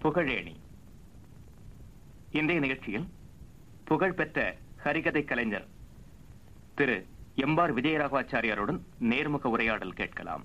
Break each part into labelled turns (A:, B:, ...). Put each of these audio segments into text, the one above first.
A: புகழேணி இன்றைய நிகழ்ச்சியில் புகழ்பெற்ற ஹரிகதை கலைஞர் திரு எம்பார் விஜயராகவாச்சாரியாருடன் நேர்முக உரையாடல் கேட்கலாம்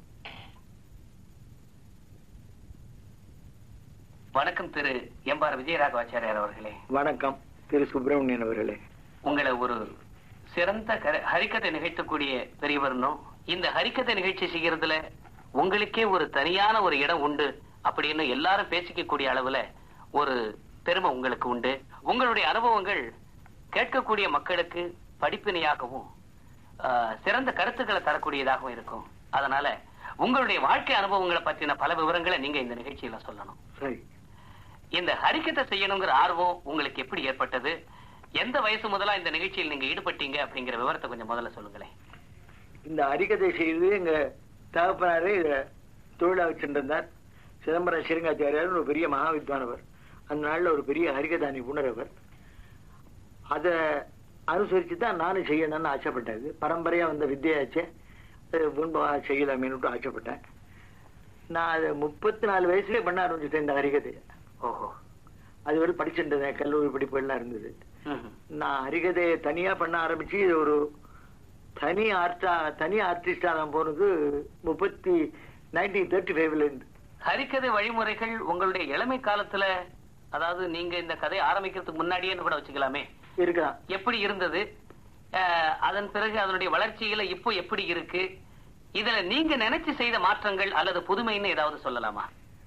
B: வணக்கம் திரு எம்பார் விஜயராகவாச்சாரியார் அவர்களே
C: வணக்கம் திரு சுப்பிரமணியன் அவர்களே
B: உங்களை ஒரு சிறந்த கர- ஹரிக்கதை நிகழ்த்தக்கூடிய பெரியவர்னும் இந்த ஹரிக்கதை நிகழ்ச்சி செய்யறதுல உங்களுக்கே ஒரு தனியான ஒரு இடம் உண்டு அப்படின்னு எல்லாரும் பேசிக்கக்கூடிய அளவுல ஒரு பெருமை உங்களுக்கு உண்டு உங்களுடைய அனுபவங்கள் கேட்கக்கூடிய மக்களுக்கு படிப்பினையாகவும் ஆஹ், சிறந்த கருத்துக்களை தரக்கூடியதாகவும் இருக்கும் அதனால உங்களுடைய வாழ்க்கை அனுபவங்களை பற்றின பல விவரங்களை நீங்க இந்த நிகழ்ச்சியில சொல்லணும்
C: சரி
B: இந்த ஹரிக்கத்தை செய்யணுங்கிற ஆர்வம் உங்களுக்கு எப்படி ஏற்பட்டது எந்த வயசு முதலா இந்த நிகழ்ச்சியில் நீங்க ஈடுபட்டீங்க அப்படிங்கிற விவரத்தை கொஞ்சம் முதல்ல சொல்லுங்களேன்
C: இந்த அரிக்கதை செய்து எங்க தகப்பனாரே இத தொழிலா வச்சிருந்தார் சிதம்பரம் சிறுங்காச்சாரியார் ஒரு பெரிய மகா வித்வானவர் அந்த நாள்ல ஒரு பெரிய ஹரிகதா நிபுணர் அவர் அதை அனுசரிச்சு தான் நானும் செய்யணும்னு ஆசைப்பட்டது பரம்பரையா வந்த வித்தியாச்சே அது முன்பா செய்யலாமேன்னு ஆசைப்பட்டேன் நான் அதை முப்பத்தி நாலு வயசுலயே பண்ண ஆரம்பிச்சிட்டேன் இந்த ஹரிகதை
B: ஓஹோ
C: அது வரை படிச்சுட்டு கல்லூரி படிப்புகள்லாம் இருந்தது
B: ம்ஹும்.
C: நான் ஹரிகதையை தனியா பண்ண ஆரம்பிச்சு இது ஒரு தனி ஆர்டா தனி ஆர்டிஸ்டா நான் போனது முப்பத்தி நைன்டீன் தேர்ட்டி ஃபைவ்ல இருந்து
B: ஹரிக்கதை வழிமுறைகள் உங்களுடைய இளமை காலத்துல அதாவது நீங்க இந்த கதையை ஆரம்பிக்கிறதுக்கு முன்னாடியே கூட வச்சுக்கலாமே
C: இருக்கலாம்
B: எப்படி இருந்தது அஹ், அதன் பிறகு அதனுடைய வளர்ச்சியில இப்போ எப்படி இருக்கு இதுல நீங்க நினைச்சு செய்த மாற்றங்கள் அல்லது புதுமைன்னு ஏதாவது சொல்லலாமா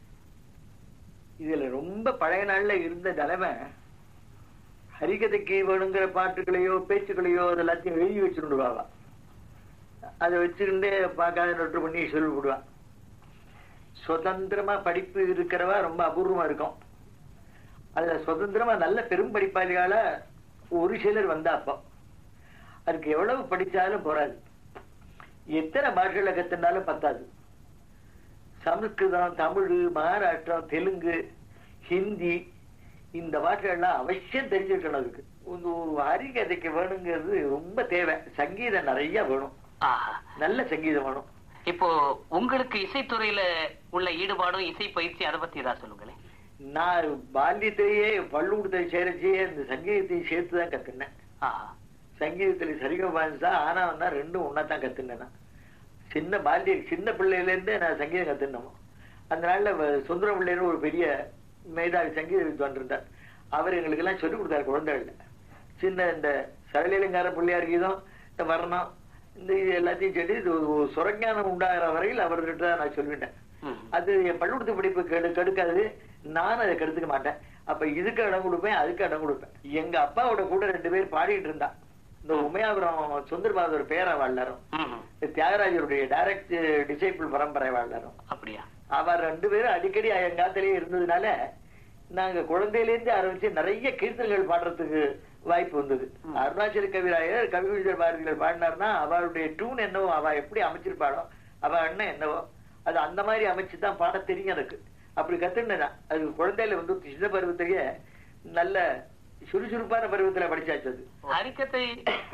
C: இதுல ரொம்ப பழைய நாள்ல இருந்த நிலைமை ஹரிகதைக்கு வேணுங்கிற பாட்டுகளையோ பேச்சுக்களையோ அது எல்லாத்தையும் எழுதி வச்சுருவாவா அதை வச்சுக்கிட்டு பார்க்காத நொட்டு பண்ணி சொல்லி விடுவான் சுதந்திரமா படிப்பு இருக்கிறவா ரொம்ப அபூர்வமா இருக்கும் அதுல சுதந்திரமா நல்ல பெரும் படிப்பாளிகால ஒரு சிலர் வந்தா அப்போ அதுக்கு எவ்வளவு படிச்சாலும் போறாது எத்தனை பாஷைகளை கத்துனாலும் பத்தாது சமஸ்கிருதம் தமிழ் மகாராஷ்டிரம் தெலுங்கு ஹிந்தி இந்த பாஷைகள்லாம் அவசியம் தெரிஞ்சிருக்கணும் அதுக்கு இந்த ஒரு ஹரிகதைக்கு வேணுங்கிறது ரொம்ப தேவை சங்கீதம் நிறைய வேணும்
B: ஆஹா
C: நல்ல சங்கீதம் வேணும்
B: இப்போ உங்களுக்கு இசைத்துறையில உள்ள ஈடுபாடும் இசை பயிற்சி அதை பத்தி ஏதாவது சொல்லுங்களேன்
C: நான் பால்யத்திலேயே பள்ளுக்கூடத்தை சேரச்சே இந்த சங்கீதத்தையும் சேர்த்து தான் கத்துனேன்
B: ஆஹா
C: சங்கீதத்துல சரிகபான்சா ஆனாவன் தான் ரெண்டும் ஒன்னா தான் கத்துனேன் நான். சின்ன பால்ய சின்ன பிள்ளையில இருந்தே நான் சங்கீதம் கத்துனோம் அந்த நாள்ல வ- சுந்தரம் பிள்ளைன்னு ஒரு பெரிய மேதாவி சங்கீத வித்வான் இருந்தார் அவர் எங்களுக்கு எல்லாம் சொல்லிக் கொடுத்தாரு குழந்தைகள்ல சின்ன இந்த சரளிலங்கார பிள்ளையார் கீதம் இந்த வர்ணம் இந்த இது எல்லாத்தையும் சொல்லி இது ஒரு சுரஞானம் உண்டாகிற வரையில் அவர்கிட்ட தான் நான் சொல்லிட்டேன்
B: ம்.
C: அது என் பள்ளிக்கூடத்து படிப்பு கெடு கெடுக்காது நான் அதை கெடுத்துக்க மாட்டேன் அப்ப இதுக்கு இடம் கொடுப்பேன் அதுக்கு இடம் கொடுப்பேன் எங்க அப்பாவோட கூட ரெண்டு பேர் பாடிட்டு இருந்தா இந்த உமையாபுரம் சுந்தரபாதர் பேர வாழ்ந்தாரும்
B: ம்ஹும்.
C: தியாகராஜருடைய டைரக்ட் டிசைபிள் பரம்பரை வாழ்ந்தாரும்
B: அப்படியா
C: அவர் ரெண்டு பேரும் அடிக்கடி எங்காத்திலேயே இருந்ததுனால நாங்க குழந்தையிலேருந்து ஆரம்பிச்சு நிறைய கீர்த்தனைகள் பாடுறதுக்கு வாய்ப்பு வந்தது அருணாச்சல கவிராயர் கவிவிஜய பாரதிகள் பாடினார்னா அவளுடைய டூன் என்னவோ அவ எப்படி அமைச்சிருப்பாளோ அவ அண்ணன் என்னவோ அது அந்த மாதிரி அமைச்சு தான் பாட தெரியும் எனக்கு அப்படி கத்துனேன் அது குழந்தையில வந்து சின்ன பருவத்திலேயே நல்ல சுறுசுறுப்பான பருவத்துல படிச்சாச்சு அது
B: ஹரிக்கத்தை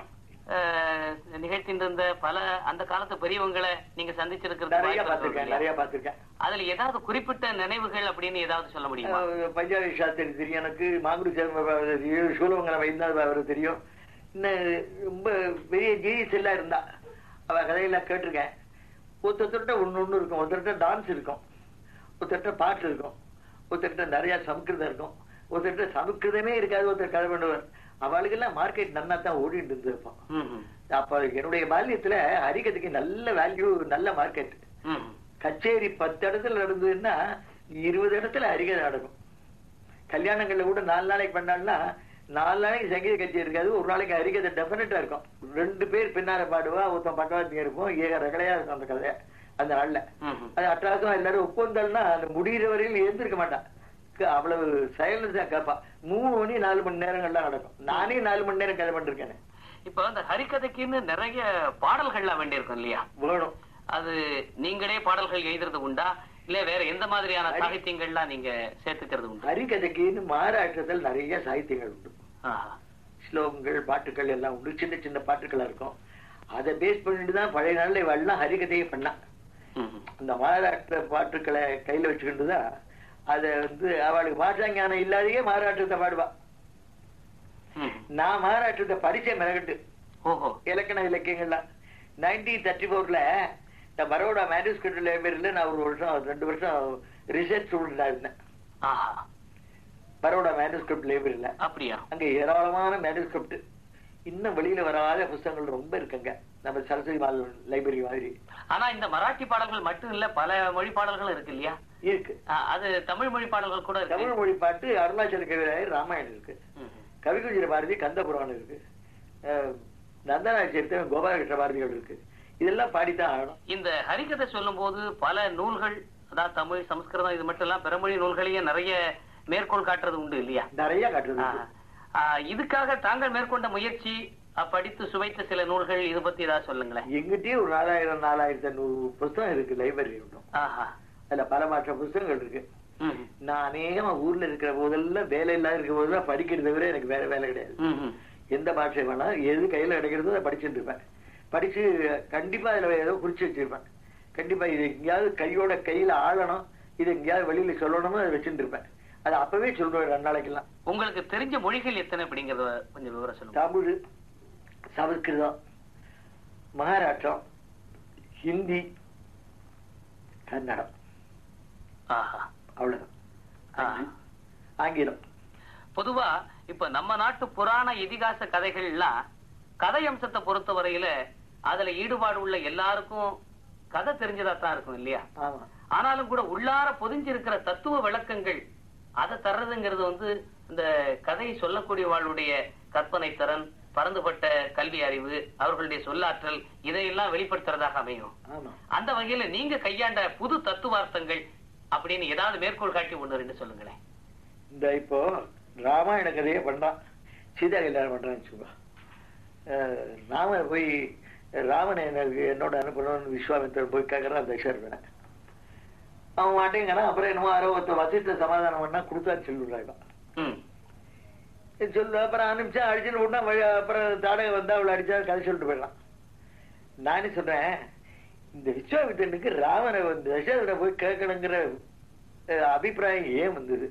B: அஹ், நிகழ்த்திட்டு பல அந்த காலத்து பெரியவங்களை நீங்க சந்திச்சிருக்கிறது
C: நிறைய
B: வாய்ப்பு
C: பார்த்திருக்கேன்
B: இருக்கும்
C: நிறைய
B: இல்லையா?
C: பார்த்திருக்கேன்
B: அதுல ஏதாவது குறிப்பிட்ட நினைவுகள் அப்படின்னு ஏதாவது சொல்ல முடியுமா
C: அஹ் பஞ்சாபி சாஸ்திரி தெரியும் எனக்கு மாங்குடி சேர்ம தெரியும் சூலவங்கர வைந்தார் அவர் தெரியும் இன்னும் ரொம்ப பெரிய ஜீனிஸ் எல்லாம் இருந்தா அவ கதையெல்லாம் கேட்டிருக்கேன் ஒருத்தர்கிட்ட ஒண்ணு ஒண்ணு இருக்கும் ஒருத்தர்கிட்ட டான்ஸ் இருக்கும் ஒருத்தர்கிட்ட பாட்டு இருக்கும் ஒருத்தர்கிட்ட நிறைய சமஸ்கிருதம் இருக்கும் ஒருத்தர்கிட்ட சமஸ்கிருதமே இருக்காது ஒருத்தர் கதை பண்ணுவார் அவளுக்கெல்லாம் மார்க்கெட் நன்னா தான் ஓடிட்டு இருந்தது அப்போ
B: ம்ஹும்.
C: அப்ப என்னுடைய பால்யத்துல ஹரிகதைக்கு நல்ல வேல்யூ நல்ல மார்க்கெட்
B: ம்ஹும்.
C: கச்சேரி பத்து இடத்துல நடந்ததுன்னா இருபது இடத்துல ஹரிகதை நடக்கும் கல்யாணங்கள்ல கூட நாலு நாளைக்கு பண்ணாங்கன்னா நாலு நாளைக்கு சங்கீத கச்சேரி இருக்காது ஒரு நாளைக்கு ஹரிகதை டெஃபினட்டா இருக்கும் ரெண்டு பேர் பின்னால பாடுவா ஒருத்தன் பட்டவாத்தியம் இருக்கும் ஏக ரகலையா இருக்கும் அந்த கதை அந்த நாள்ல
B: ம்ஹும்.
C: அது அட்ராசமா எல்லாரும் ஒப்புந்தல்னா அந்த முடிகிற வரையில் எழுந்திருக்க மாட்டான் க- அவ்வளவு சைலன்ஸா கேட்பா மூணு மணி நாலு மணி நேரங்கள்லாம் நடக்கும் நானே நாலு மணி நேரம் கதை பண்ணிருக்கேன்
B: இப்போ அந்த ஹரிக்கதைக்குன்னு நிறைய பாடல்கள்லாம் வேண்டியிருக்கும் இல்லையா
C: வேணும்
B: அது நீங்களே பாடல்கள் எழுதுறது உண்டா இல்ல வேற எந்த மாதிரியான
C: ஹரி-
B: சாகித்யங்கள்லாம் நீங்க சேர்த்துக்கிறது உண்டா
C: ஹரிகதைக்குன்னு மகாராஷ்டிரத்தில் நிறைய சாகித்யங்கள் உண்டு
B: ஆஹா.
C: ஸ்லோகங்கள் பாட்டுகள் எல்லாம் உண்டு சின்ன சின்ன பாட்டுகளா இருக்கும் அதை பேஸ் பண்ணிட்டு தான் பழைய நாள்ல இவெல்லாம் ஹரிகதையை பண்ணா
B: ம்ஹும்.
C: அந்த மகாராஷ்டிர பாட்டுக்களை கையில வச்சுக்கிட்டு தான் அத வந்து அவளுக்கு பாஷா ஞானம் இல்லாதையே மகாராஷ்டிரத்தை பாடுவா
B: ம்.
C: நான் மகாராஷ்டிரத்தை படிச்ச மிளகட்டு
B: ஓஹோ
C: இலக்கண இலக்கியங்கள்லாம் நைன்டீன் தேர்ட்டி ஃபோர்ல இந்த பரோடா மேனுஸ்கிரிப்ட் லைப்ரரியில நான் ஒரு வருஷம் ரெண்டு வருஷம் ரிசர்ச் ஸ்டூடெண்டா இருந்தேன்
B: ஆஹா
C: பரோடா மேனுஸ்கிரிப்ட் லைப்ரரியில
B: அப்படியா
C: அங்க ஏராளமான மேனுஸ்கிரிப்ட் இன்னும் வெளியில வராத புஸ்தகங்கள் ரொம்ப இருக்குங்க நம்ம சரஸ்வதி லைப்ரரி மாதிரி
B: ஆனா இந்த மராட்டி பாடல்கள் மட்டும் இல்ல பல மொழி பாடல்களும் இருக்கு இல்லையா
C: இருக்கு
B: ஆ, அது தமிழ் மொழி பாடல்கள் கூட இருக்கு
C: தமிழ் மொழி பாட்டு அருணாச்சல கவிராயர் ராமாயணம் இருக்கு
B: ம்.
C: கவிகுஞ்சிர பாரதி கந்த புராணம் இருக்கு அஹ், நந்தனாச்சரித்தம் கோபாலகிருஷ்ண பாரதிகள் இருக்கு இதெல்லாம் பாடித்தான் ஆகணும்
B: இந்த ஹரிகதை சொல்லும் போது பல நூல்கள் அதாவது தமிழ் சமஸ்கிருதம் இது மட்டும் இல்ல பிறமொழி நூல்களையே நிறைய மேற்கோள் காட்டுறது உண்டு இல்லையா
C: நிறைய காட்டுறது
B: ஆ.
C: இருக்கு.
B: ஆ, இதுக்காக தாங்கள் மேற்கொண்ட முயற்சி அ, படித்து சுவைத்த சில நூல்கள் இது பத்தி ஏதாவது சொல்லுங்களேன்
C: எங்கிட்டயும் ஒரு நாலாயிரம் நாலாயிரத்தி ஐநூறு புஸ்தகம் இருக்கு லைப்ரரி ஒன்றும்
B: ஆஹா
C: அதுல பல மாற்ற புஸ்தகங்கள் இருக்கு
B: ம்.
C: நான் அநேகமா ஊர்ல இருக்கிற போதெல்லாம் வேலை இல்லாத இருக்கிற போதெல்லாம் படிக்கிறது தவிர எனக்கு வேற வேலை கிடையாது
B: ம், ம்.
C: எந்த பாஷை வேணா எது கையில கிடைக்கிறதோ அதை படிச்சுட்டு இருப்பேன் படிச்சு கண்டிப்பா அதுல ஏதோ குறிச்சு வச்சிருப்பேன் கண்டிப்பா இது எங்கேயாவது கையோட கையில ஆளணும் இது எங்கேயாவது வெளியில சொல்லணும்னு அதை வச்சுட்டு இருப்பேன் அது அப்பவே சொல்றேன் ரெண்டு நாளைக்கெல்லாம்
B: உங்களுக்கு தெரிஞ்ச மொழிகள் எத்தனை அப்படிங்கறத கொஞ்சம் விவரம் சொல்லுங்க
C: தமிழ் சமஸ்கிருதம் மகாராஷ்டிரம் ஹிந்தி கன்னடம்
B: ஆஹா
C: அவ்வளவுதான்
B: ஆ.
C: ஆங்கிலம்
B: பொதுவா இப்ப நம்ம நாட்டு புராண இதிகாச கதைகள்லாம் கதை அம்சத்தை பொறுத்த வரையில அதுல ஈடுபாடு உள்ள எல்லாருக்கும் கதை தெரிஞ்சதா தான் இருக்கும் இல்லையா
C: ஆமா
B: ஆனாலும் கூட உள்ளார பொதிஞ்சிருக்கிற தத்துவ விளக்கங்கள் அதை தர்றதுங்கிறது வந்து இந்த கதையை சொல்லக்கூடியவாளுடைய கற்பனை திறன் பரந்துபட்ட கல்வி அறிவு அவர்களுடைய சொல்லாற்றல் இதையெல்லாம் வெளிப்படுத்துறதாக அமையும்
C: ஆமா
B: அந்த வகையில நீங்க கையாண்ட புது தத்துவார்த்தங்கள் அப்படின்னு ஏதாவது மேற்கோள் காட்டி ஒண்ணு ரெண்டு சொல்லுங்களேன்
C: இந்த இப்போ ராமாயண கதையை பண்றான் சீதா கல்யாணம் பண்றான்னு வச்சுக்கோ அஹ் ராமன் போய் ராமனை எனக்கு என்னோட அனுப்பணும்னு விஸ்வாமித்திரன் போய் கேட்கறான் தசரதனை அவன் மாட்டேங்கிறான் அப்புறம் என்னமோ அறுபத்த வசித்த சமாதானம் பண்ணா கொடுத்தான்னு சொல்லிவிடுறாங்க
B: ம்
C: சொல்லு அப்புறம் அனுப்பிச்சா அடிச்சுன்னு விட்டா வழி- அப்புறம் தாடகை வந்தா அவளை அடிச்சா கதை சொல்லிட்டு போயிடலாம் நானே சொல்றேன் இந்த விஸ்வாமித்திரனுக்கு ராமனை வந்து தசரதனை போய் கேட்கணுங்கிற அஹ், அபிப்பிராயம் ஏன் வந்தது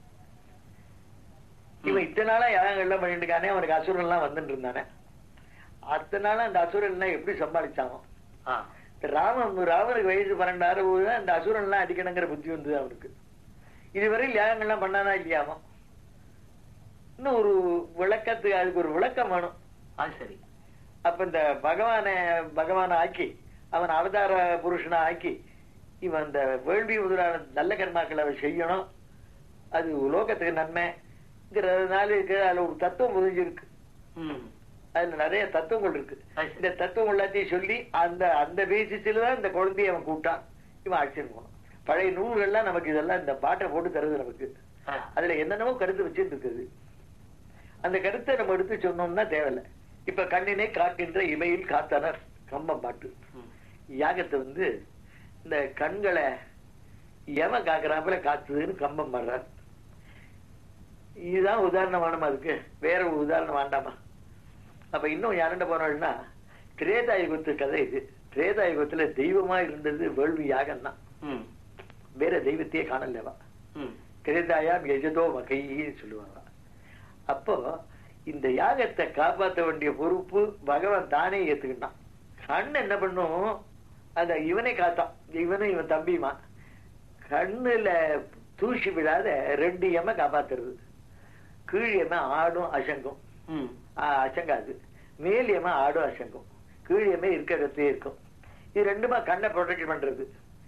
C: இவன் இத்தனை நாளா யாகங்கள்லாம் பண்ணிட்டு இருக்கானே அவனுக்கு அசுரன் எல்லாம் வந்துட்டு இருந்தானே அத்தனை நாளா அந்த அசுரன் எல்லாம் எப்படி சமாளிச்சானோ
B: ஆ
C: இந்த ராமன் ராமனுக்கு வயசு பன்னெண்டாயிரம் போது அந்த அசுரன் எல்லாம் அடிக்கணுங்கிற புத்தி வந்தது அவனுக்கு இதுவரையில் யாகங்கள்லாம் பண்ணானா இல்லையாமோ இன்னும் ஒரு விளக்கத்துக்கு அதுக்கு ஒரு விளக்கம் வேணும்
B: அது சரி
C: அப்ப இந்த பகவானை பகவானை ஆக்கி அவன் அவதார புருஷனை ஆக்கி இவன் இந்த வேள்வி முதலான நல்ல கர்மாக்களை அவன் செய்யணும் அது லோகத்துக்கு நன்மைங்கிறதுனால இருக்கு அதுல ஒரு தத்துவம் புரிஞ்சிருக்கு
B: ம்
C: அதுல நிறைய தத்துவங்கள் இருக்கு
B: அது சரி.
C: இந்த தத்துவம் எல்லாத்தையும் சொல்லி அந்த அந்த பேசிஸ்ல தான் இந்த குழந்தைய அவன் கூப்பிட்டான் இவன் அழைச்சிட்டு போனான் பழைய நூல்கள்லாம் நமக்கு இதெல்லாம் இந்த பாட்டை போட்டு தருது நமக்கு
B: ஆ.
C: அதுல என்னென்னமோ கருத்து வச்சுட்டு இருக்குது அந்த கருத்தை நம்ம எடுத்து சொன்னோம்னா தேவையில்லை இப்ப கண்ணினை காக்கின்ற இமையில் காத்தனர் கம்பம் பாட்டு
B: ம்.
C: யாகத்தை வந்து இந்த கண்களை எவ காக்குறாப்புல காத்துதுன்னு கம்பம் பாடுறார் இதுதான் உதாரணம் வேணுமா அதுக்கு வேற ஒரு உதாரணம் வேண்டாமா அப்ப இன்னும் யாருண்ட போனோம்னா திரேதா யுகத்து கதை இது திரேதா யுகத்துல தெய்வமா இருந்தது வேள்வி யாகம் தான்
B: ம்
C: வேற தெய்வத்தையே காணலவா
B: ம்
C: திரேதாயாம் எஜதோ மகைன்னு சொல்லுவாங்க அப்போ இந்த யாகத்தை காப்பாற்ற வேண்டிய பொறுப்பு பகவான் தானே ஏத்துக்கிட்டான் கண் என்ன பண்ணும் அத இவனை காத்தான் இவனும் இவன் தம்பியுமா கண்ணுல தூசி விழாத ரெண்டு எம காப்பாத்துறது கீழ் எம ஆடும் அசங்கும்
B: ம்
C: ஆ, அசங்காது மேல் எம ஆடும் அசங்கும் கீழ் எம இருக்க இடத்துலயே இருக்கும் இது ரெண்டுமா கண்ணை ப்ரொடெக்ட் பண்றது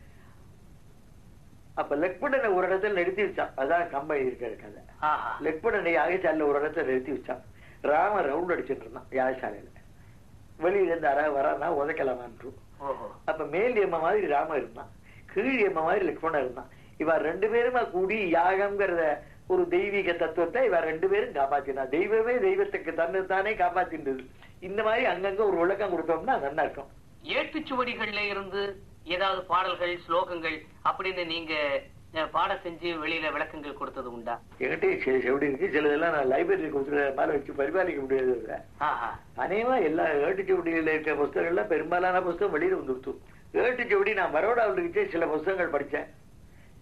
C: அப்ப லெக்புடனை ஒரு இடத்துல நிறுத்தி வச்சான் அதான் கம்பை இருக்கிற கதை
B: ஆஹா
C: லெக்புடனை யாகசாலையில ஒரு இடத்துல நிறுத்தி வச்சான் ராமன் ரவுண்ட் அடிச்சுட்டு இருந்தான் யாகசாலையில வெளியில இருந்து அற வரானா உதைக்கலாமான்னு
B: ஓஹோ
C: அப்ப மேல் எம்ம மாதிரி ராமன் இருந்தான் கீழ் எம்ம மாதிரி லக்ஷ்மணன் இருந்தான் இவ ரெண்டு பேருமா கூடி யாகம்ங்கிறத ஒரு தெய்வீக தத்துவத்தை இவ ரெண்டு பேரும் காப்பாத்தினா தெய்வமே தெய்வத்துக்கு தன்னை தானே காப்பாத்தின்றது இந்த மாதிரி அங்கங்க ஒரு விளக்கம் கொடுத்தோம்னா நல்லா இருக்கும்
B: ஏட்டுச்சுவடிகள்ல இருந்து ஏதாவது பாடல்கள் ஸ்லோகங்கள் அப்படின்னு நீங்க அஹ், பாட செஞ்சு வெளியில விளக்கங்கள் கொடுத்தது உண்டா
C: என்கிட்ட சில செவடி இருக்கு சிலதெல்லாம் நான் லைப்ரரி கொடுத்துருக்க மேல வச்சு பரிபாலிக்க முடியாது இதுல.
B: ஆஹா
C: அநேகமா எல்லா ஏட்டுச்சுவடியில இருக்க புஸ்தகங்கள்ல பெரும்பாலான புஸ்தகம் வெளியில வந்துருத்து ஏட்டுச்சுவடி நான் பரோடாவில் இருந்துச்சு சில புஸ்தகங்கள் படிச்சேன்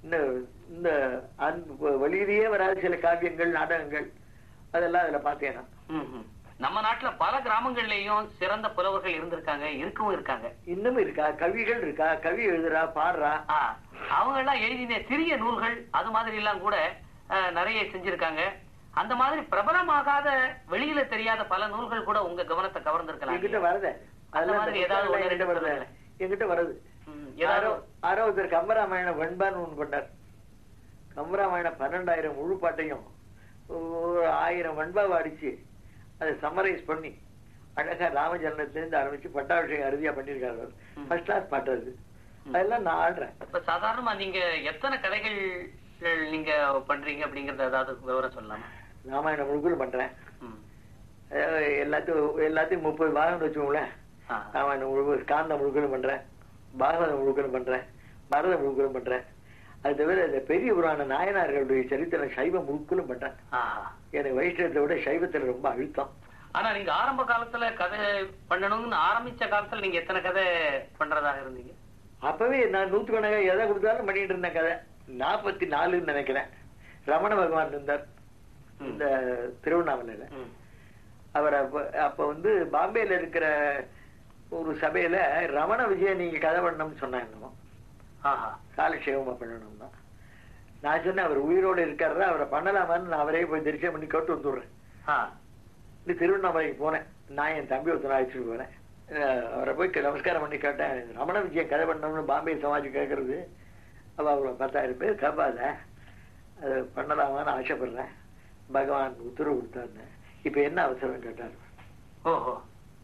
C: இந்த இந்த அந்த வெளியிலேயே வராத சில காவியங்கள் நாடகங்கள் அதெல்லாம் அதுல பார்த்தேன் நான்
B: ம்ஹும். நம்ம நாட்டுல பல கிராமங்கள்லயும் சிறந்த புலவர்கள் இருந்திருக்காங்க இருக்கவும் இருக்காங்க
C: இன்னும் இருக்கா கவிகள் இருக்கா கவி எழுதுறா பாடுறா
B: ஆ, அவங்க எல்லாம் எழுதின சிறிய நூல்கள் அது மாதிரி எல்லாம் கூட அஹ், நிறைய செஞ்சிருக்காங்க அந்த மாதிரி பிரபலமாகாத வெளியில தெரியாத பல நூல்கள் கூட உங்க கவனத்தை கவர்ந்திருக்கலாம்
C: என்கிட்ட
B: இல்லையா?
C: வரத
B: அந்த மாதிரி ஏதாவது ஒண்ணு
C: என்கிட்ட
B: ரெண்டு
C: வருது
B: சொல்லுங்களேன்.
C: என்கிட்ட வருது
B: ம்,
C: யாரோ
B: ஏதாவது
C: யாரோ ஒருத்தர் கம்பராமாயணம் வெண்பான்னு ஒண்ணு பண்ணார் கம்பராமாயணம் பன்னெண்டாயிரம் முழு பாட்டையும் ஒரு ஆயிரம் வெண்பாவை அடிச்சு அதை சம்மரைஸ் பண்ணி அழகா ராமஜனத்திலிருந்து ஆரம்பிச்சு பட்டாபிஷேகம் அறுதியா பண்ணியிருக்காரு அவர்
B: ம்.
C: ஃபர்ஸ்ட் கிளாஸ் பாட்டு அது அதெல்லாம் நான் ஆடுறேன்
B: இப்ப சாதாரணமா நீங்க எத்தனை கதைகள் அஹ், நீங்க பண்றீங்க அப்படிங்கறத ஏதாவது விவரம் சொல்லலாமா
C: ராமாயணம் முழுக்கள் பண்றேன்
B: ம்.
C: அதாவது எல்லாத்தையும் எல்லாத்தையும் முப்பது பாகம் வச்சுக்கோங்களேன்
B: ஆ.
C: ராமாயணம் முழுக்க காந்த முழுக்கலும் பண்றேன் பாகவதம் முழுக்கலும் பண்றேன் பரத முழுக்கலும் பண்றேன் அது தவிர இந்த பெரிய புராண நாயனார்களுடைய சரித்திரம் சைவ முழுக்கலும் பண்றேன்
B: ஆஹா.
C: எனக்கு வைஷ்ணவத்தை விட சைவத்துல ரொம்ப அழுத்தம்
B: ஆனா நீங்க ஆரம்ப காலத்துல கதை பண்ணணும்னு ஆரம்பிச்ச காலத்துல நீங்க எத்தனை கதை பண்றதாக இருந்தீங்க
C: அப்பவே நான் நூத்துக்கணக்கா எதை கொடுத்தாலும் பண்ணிட்டு இருந்தேன் கதை நாற்பத்தி நாலுன்னு நினைக்கிறேன் ரமண பகவான் இருந்தார்
B: ம்.
C: இந்த திருவண்ணாமலையில
B: ம்.
C: அவர் அப்ப அப்ப வந்து பாம்பேல இருக்கிற ஒரு சபையில ரமண விஜய நீங்க கதை பண்ணணும்னு சொன்னாங்க
B: ஆஹா.
C: காலக்ஷேபமா பண்ணணும்னா நான் சொன்னேன் அவர் உயிரோட இருக்காருன்னா அவரை பண்ணலாமான்னு நான் அவரே போய் தரிசனம் பண்ணி கேட்டு வந்துடுறேன்
B: ஆ.
C: இந்த திருவண்ணாமலைக்கு போனேன் நான் என் தம்பி ஒருத்தனை அழைச்சிட்டு போனேன் அஹ் அவரை போய் நமஸ்காரம் பண்ணி கேட்டேன் ரமண விஜயம் கதை பண்ணணும்னு பாம்பே சமாஜ் கேட்கறது அவ அவ்வளோ பத்தாயிரம் பேர் கேட்பாத அது பண்ணலாமான்னு ஆசைப்படுறேன் பகவான் உத்தரவு கொடுத்தாருன்னு இப்ப என்ன அவசரம் கேட்டார்
B: ஓஹோ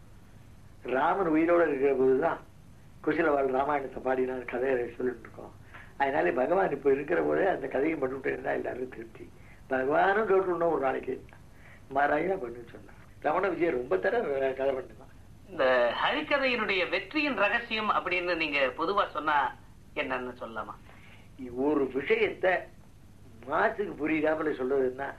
C: ராமன் உயிரோட இருக்கிற போதுதான் குசலவாள் ராமாயணத்தை பாடினார் கதையை சொல்லிட்டு இருக்கோம் அதனால பகவான் இப்ப இருக்கிற போதே அந்த கதையை பண்ணிவிட்டு இருந்தா எல்லாரும் திருப்தி பகவானும் கேட்டுடணும் ஒரு நாளைக்கு மாறாயா பண்ணுன்னு சொன்னார் ரமண விஜய் ரொம்ப தர கதை பண்ணுவான்
B: இந்த ஹரிக்கதையினுடைய வெற்றியின் ரகசியம் அப்படின்னு நீங்க பொதுவா சொன்னா என்னன்னு சொல்லலாமா
C: ஒரு விஷயத்தை மாசுக்கு புரியாமல சொல்றதுன்னா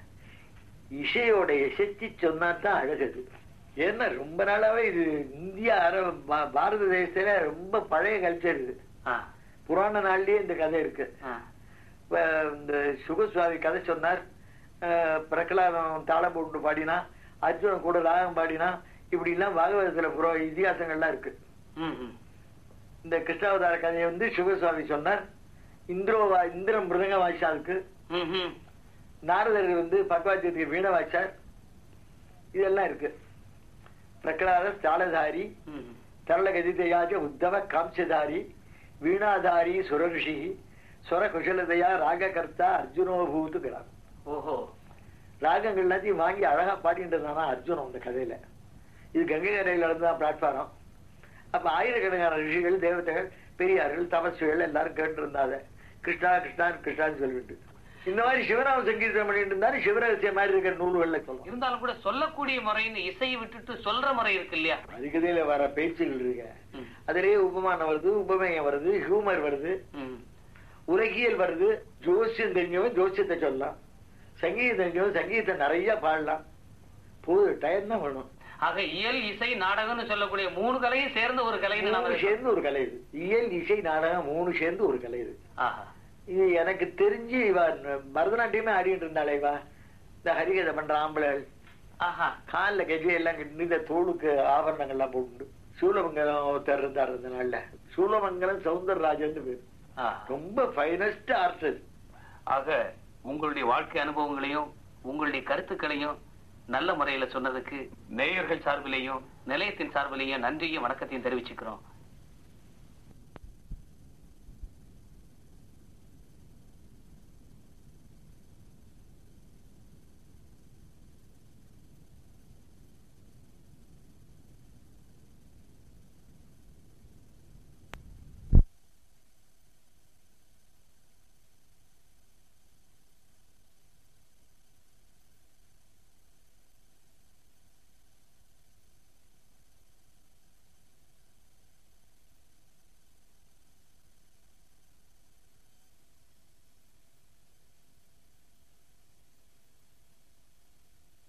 C: இசையோட இசைச்சு சொன்னா தான் அழகது ஏன்னா ரொம்ப நாளாவே இது இந்தியா அரபு பா- பாரத தேசத்துல ரொம்ப பழைய கல்ச்சர் இது
B: ஆ.
C: புராண நாள்லயே இந்த கதை இருக்கு
B: ஆ.
C: இப்ப இந்த சுகசுவாமி கதை சொன்னார் அஹ் பிரகலாதம் தாளம் போட்டு பாடினா அர்ஜுனன் கூட ராகம் பாடினா இப்படி எல்லாம் பாகவதத்துல புற இதிகாசங்கள்லாம் இருக்கு
B: ம், ம்.
C: இந்த கிருஷ்ணாவதார கதையை வந்து சிவசுவாமி சொன்னார் இந்திரோவா இந்திரன் மிருதங்க வாய்ச்சாருக்கு
B: ம், ம்.
C: நாரதர் வந்து பக்வாத்தியத்துக்கு வீண வாய்ச்சார் இதெல்லாம் இருக்கு பிரகலாதர் தாளதாரி
B: ம், ம்.
C: தரள கதிதையாச்ச உத்தவ காம்சதாரி வீணாதாரி சுரரிஷி சுர குஷலதையா ராககர்த்தா அர்ஜுனோபூத்துக்கிறார்
B: ஓஹோ
C: ராகங்கள் எல்லாத்தையும் வாங்கி அழகா பாடிட்டு இருந்தானா அர்ஜுனன் அந்த கதையில இது கங்கை கரையில இருந்துதான் பிளாட்ஃபாரம் அப்ப ஆயிரக்கணக்கான ரிஷிகள் தேவதைகள் பெரியார்கள் தபஸ்விகள் எல்லாரும் கேட்டு இருந்தாங்க கிருஷ்ணா கிருஷ்ணா கிருஷ்ணான்னு சொல்லிட்டு இந்த மாதிரி சிவநாம சங்கீதம் பண்ணிட்டு இருந்தாரு சிவரகசிய மாதிரி இருக்கிற நூல்கள்ல சொல்லும்
B: இருந்தாலும் கூட சொல்லக்கூடிய முறைன்னு இசையை விட்டுட்டு சொல்ற முறை இருக்கு இல்லையா
C: அதுக்கதையில வர பேச்சுகள் இருக்கு
B: ம்.
C: அதிலேயே உபமானம் வருது உபமேயம் வருது ஹியூமர் வருது
B: ம்.
C: உலகியல் வருது ஜோசியம் தெரிஞ்சவன் ஜோசியத்தை சொல்லலாம் சங்கீதம் தெரிஞ்சவன் சங்கீதத்தை நிறைய பாடலாம் போது டைம் தான் வேணும்
B: ஆக இயல் இசை நாடகம்னு சொல்லக்கூடிய மூணு கலையும் சேர்ந்த ஒரு கலைன்னு நம்ம
C: மூணு சேர்ந்து ஒரு கலை இது இயல் இசை நாடகம் மூணு சேர்ந்து ஒரு கலை இது
B: ஆஹா.
C: இது எனக்கு தெரிஞ்சு இவ பரதநாட்டியமே ஆடிட்டு இருந்தாளே இவ இந்த ஹரிகதை பண்ற ஆம்பளைகள்
B: ஆஹா.
C: காலில் கெஜி எல்லாம் கட்டி இந்த தோளுக்கு ஆபரணங்கள்லாம் போட்டு சூலமங்கலம் ஒருத்தர் இருந்தார் இந்த நாள்ல சூலமங்கலம் சவுந்தரராஜன் பேர்
B: ஆஹா.
C: ரொம்ப ஃபைனஸ்ட் ஆர்டிஸ்ட்
B: ஆக உங்களுடைய வாழ்க்கை அனுபவங்களையும் உங்களுடைய கருத்துக்களையும் நல்ல முறையில சொன்னதுக்கு நேயர்கள் சார்பிலையும் நிலையத்தின் சார்பிலையும் நன்றியும் வணக்கத்தையும் தெரிவிச்சுக்கிறோம்